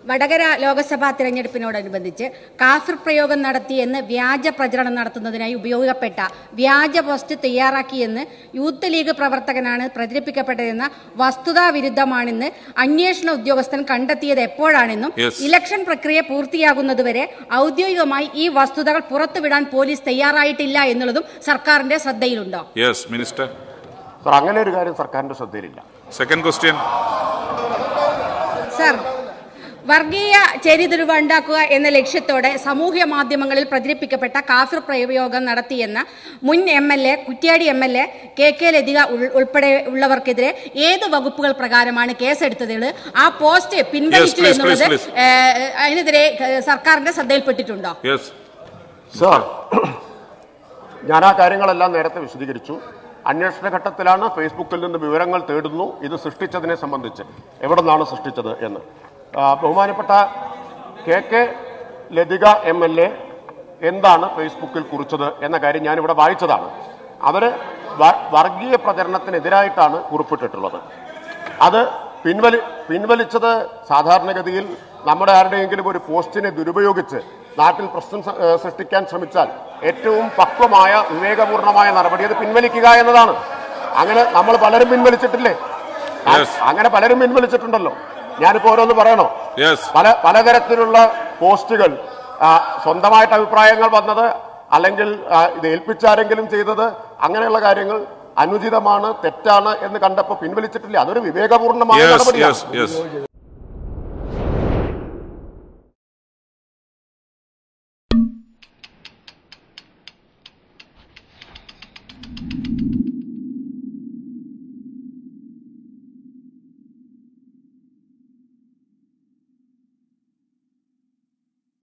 വടകര ലോക്സഭാ തിരഞ്ഞെടുപ്പിനോടനുബന്ധിച്ച് കാഫിർ പ്രയോഗം നടത്തിയെന്ന് വ്യാജ പ്രചരണം നടത്തുന്നതിനായി ഉപയോഗപ്പെട്ട വ്യാജ പോസ്റ്റ് തയ്യാറാക്കിയെന്ന് യൂത്ത് ലീഗ് പ്രവർത്തകനാണ് പ്രചരിപ്പിക്കപ്പെട്ടതെന്ന വസ്തുതാ വിരുദ്ധമാണെന്ന് അന്വേഷണ ഉദ്യോഗസ്ഥൻ കണ്ടെത്തിയത് എപ്പോഴാണെന്നും Yes. ഇലക്ഷൻ പ്രക്രിയ പൂർത്തിയാകുന്നതുവരെ ഔദ്യോഗികമായി ഈ വസ്തുതകൾ പുറത്തുവിടാൻ പോലീസ് തയ്യാറായിട്ടില്ല എന്നുള്ളതും സർക്കാരിന്റെ ശ്രദ്ധയിലുണ്ടോ യെസ് മിനിസ്റ്റർ സർ അങ്ങനെ ഒരു കാര്യം സർക്കാരിന്റെ ശ്രദ്ധയിലില്ല സെക്കൻഡ് ക്വസ്റ്റ്യൻ സർ വർഗീയ ചേരിതിരിവ് ഉണ്ടാക്കുക എന്ന ലക്ഷ്യത്തോടെ സാമൂഹ്യ മാധ്യമങ്ങളിൽ പ്രചരിപ്പിക്കപ്പെട്ട കാഫിർ പ്രയോഗം നടത്തിയെന്ന മുൻ M L A Kuttiadi M L A K K Lathika ഉൾ- ഉൾപ്പെടെ ഉള്ളവർക്കെതിരെ ഏത് വകുപ്പുകൾ പ്രകാരമാണ് കേസെടുത്തത് ആ പോസ്റ്റ് പിൻവലിച്ചു please, എന്നുള്ളത് please, please. ഏഹ്, അതിനെതിരെ ഏഹ്, സർക്കാരിന്റെ ശ്രദ്ധയിൽപ്പെട്ടിട്ടുണ്ടോ യെസ് സർ ഞാൻ ആ കാര്യങ്ങളെല്ലാം നേരത്തെ വിശദീകരിച്ചു അന്വേഷണ ഘട്ടത്തിലാണ് ഫേസ്ബുക്കിൽ നിന്ന് വിവരങ്ങൾ തേടുന്നു ഇത് സൃഷ്ടിച്ചതിനെ സംബന്ധിച്ച് എവിടെ നിന്നാണ് സൃഷ്ടിച്ചത് എന്ന് ആ, ബഹുമാനപ്പെട്ട K K Lathika M L A എന്താണ് ഫേസ്ബുക്കിൽ കുറിച്ചത് എന്ന കാര്യം ഞാനിവിടെ വായിച്ചതാണ് അവർ വർഗീയ പ്രചരണത്തിനെതിരായിട്ടാണ് കുറിപ്പിട്ടിട്ടുള്ളത് അത് പിൻവലി പിൻവലിച്ചത് സാധാരണഗതിയിൽ നമ്മുടെ ആരുടെയെങ്കിലും ഒരു പോസ്റ്റിനെ ദുരുപയോഗിച്ച് നാട്ടിൽ പ്രശ്നം സ- ഏഹ് സൃഷ്ടിക്കാൻ ശ്രമിച്ചാൽ ഏറ്റവും പക്വമായ വിവേകപൂർണമായ നടപടി അത് പിൻവലിക്കുക എന്നതാണ് അങ്ങനെ നമ്മൾ പലരും പിൻവലിച്ചിട്ടില്ലേ ആ- Yes. അങ്ങനെ പലരും പിൻവലിച്ചിട്ടുണ്ടല്ലോ ഞാനിപ്പോ ഓരോന്ന് പറയണോ യെസ് പല പലതരത്തിലുള്ള പോസ്റ്റുകൾ ആ, സ്വന്തമായിട്ട് അഭിപ്രായങ്ങൾ വന്നത് അല്ലെങ്കിൽ ആ, ഇത് ഏൽപ്പിച്ചാരെങ്കിലും ചെയ്തത് അങ്ങനെയുള്ള കാര്യങ്ങൾ അനുചിതമാണ് തെറ്റാണ് എന്ന് കണ്ടപ്പോൾ പിൻവലിച്ചിട്ടില്ല അതൊരു വിവേകപൂർണമായ യെസ് നടപടിയാണ് യെസ് യെസ്